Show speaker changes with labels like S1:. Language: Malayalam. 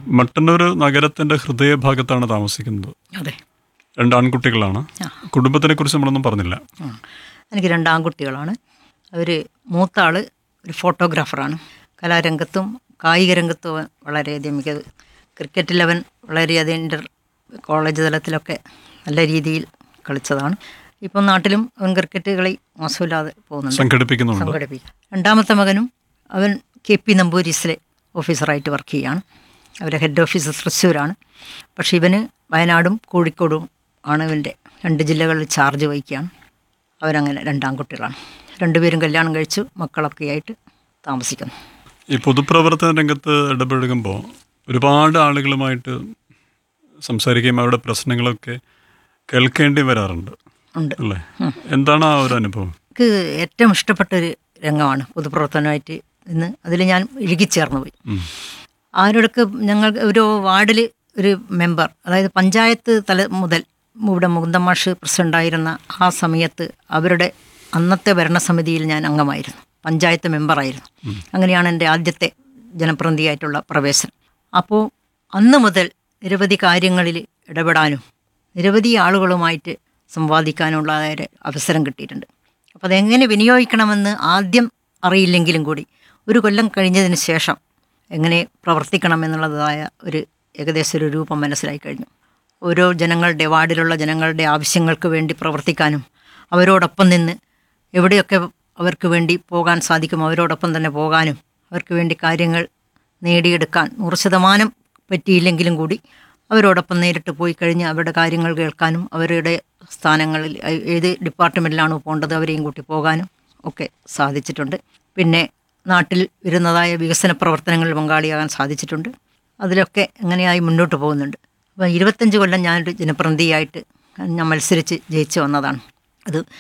S1: മട്ടന്നൂർ നഗരത്തിന്റെ ഹൃദയഭാഗത്താണ് താമസിക്കുന്നത്
S2: അതെ
S1: രണ്ട് ആൺകുട്ടികളാണ് കുടുംബത്തിനെ കുറിച്ച് നമ്മളൊന്നും പറഞ്ഞില്ല
S2: ആ. എനിക്ക് രണ്ട് ആൺകുട്ടികളാണ് അവർ മൂത്ത ആൾ ഒരു ഫോട്ടോഗ്രാഫറാണ് കലാരംഗത്തും കായിക രംഗത്തും അവൻ വളരെയധികം മികവ് ക്രിക്കറ്റിൽ അവൻ വളരെയധികം ഇൻ്റർ കോളേജ് തലത്തിലൊക്കെ നല്ല രീതിയിൽ കളിച്ചതാണ് ഇപ്പം നാട്ടിലും അവൻ ക്രിക്കറ്റ് കളി മോശമില്ലാതെ പോകുന്നുണ്ട്
S1: സംഘടിപ്പിക്കുന്നുണ്ട്
S2: സംഘടിപ്പിക്കുക രണ്ടാമത്തെ മകനും അവൻ കെ പി നമ്പൂരീസിലെ ഓഫീസറായിട്ട് വർക്ക് ചെയ്യുകയാണ് അവരെ ഹെഡ് ഓഫീസ് തൃശ്ശൂരാണ് പക്ഷേ ഇവന് വയനാടും കോഴിക്കോടും ആണ് ഇവൻ്റെ രണ്ട് ജില്ലകളിൽ ചാർജ് വഹിക്കുകയാണ് അവരങ്ങനെ രണ്ടാൺകുട്ടികളാണ് രണ്ടുപേരും കല്യാണം കഴിച്ചു മക്കളൊക്കെ ആയിട്ട് താമസിക്കുന്നു
S1: ഈ പൊതുപ്രവർത്തന രംഗത്ത് ഇടപഴകുമ്പോൾ ഒരുപാട് ആളുകളുമായിട്ട് സംസാരിക്കുകയും അവരുടെ പ്രശ്നങ്ങളൊക്കെ കേൾക്കേണ്ടി വരാറുണ്ട്
S2: ഉണ്ട്
S1: അല്ലേ എന്താണ് ആ ഒരു അനുഭവം
S2: എനിക്ക് ഏറ്റവും ഇഷ്ടപ്പെട്ടൊരു രംഗമാണ് പൊതുപ്രവർത്തനമായിട്ട് ഇന്ന് അതിൽ ഞാൻ ഇഴുകിച്ചേർന്നു പോയി
S1: ഉം.
S2: ആരോടൊക്കെ ഞങ്ങൾ ഒരു വാർഡിൽ ഒരു മെമ്പർ അതായത് പഞ്ചായത്ത് തല മുതൽ ഇവിടെ മുകുന്ദമാഷ് പ്രസിഡൻ്റായിരുന്ന ആ സമയത്ത് അവരുടെ അന്നത്തെ ഭരണസമിതിയിൽ ഞാൻ അംഗമായിരുന്നു പഞ്ചായത്ത് മെമ്പറായിരുന്നു അങ്ങനെയാണ് എൻ്റെ ആദ്യത്തെ ജനപ്രതിനിധിയായിട്ടുള്ള പ്രവേശനം അപ്പോൾ അന്ന് മുതൽ നിരവധി കാര്യങ്ങളിൽ ഇടപെടാനും നിരവധി ആളുകളുമായിട്ട് സംവാദിക്കാനുള്ള ഒരു അവസരം കിട്ടിയിട്ടുണ്ട് അപ്പോൾ അതെങ്ങനെ വിനിയോഗിക്കണമെന്ന് ആദ്യം അറിയില്ലെങ്കിലും കൂടി ഒരു കൊല്ലം കഴിഞ്ഞതിന് ശേഷം എങ്ങനെ പ്രവർത്തിക്കണം എന്നുള്ളതായ ഒരു ഏകദേശം ഒരു രൂപം മനസ്സിലായി കഴിഞ്ഞു ഓരോ ജനങ്ങളുടെ വാർഡിലുള്ള ജനങ്ങളുടെ ആവശ്യങ്ങൾക്ക് വേണ്ടി പ്രവർത്തിക്കാനും അവരോടൊപ്പം നിന്ന് എവിടെയൊക്കെ അവർക്ക് വേണ്ടി പോകാൻ സാധിക്കും അവരോടൊപ്പം തന്നെ പോകാനും അവർക്ക് വേണ്ടി കാര്യങ്ങൾ നേടിയെടുക്കാൻ നൂറ് ശതമാനം പറ്റിയില്ലെങ്കിലും കൂടി അവരോടൊപ്പം നേരിട്ട് പോയി കഴിഞ്ഞ് അവരുടെ കാര്യങ്ങൾ കേൾക്കാനും അവരുടെ സ്ഥാനങ്ങളിൽ ഏ- ഏത് ഡിപ്പാർട്ട്മെൻറ്റിലാണോ പോകേണ്ടത് അവരെയും കൂട്ടി പോകാനും ഒക്കെ സാധിച്ചിട്ടുണ്ട് പിന്നെ നാട്ടിൽ വരുന്നതായ വികസന പ്രവർത്തനങ്ങളിൽ പങ്കാളിയാകാൻ സാധിച്ചിട്ടുണ്ട് അതിലൊക്കെ എങ്ങനെയായി മുന്നോട്ട് പോകുന്നുണ്ട് അപ്പോൾ ഇരുപത്തഞ്ച് കൊല്ലം ഞാനൊരു ജനപ്രതിനിധിയായിട്ട് ഞാൻ മത്സരിച്ച് ജയിച്ചു വന്നതാണ് അത്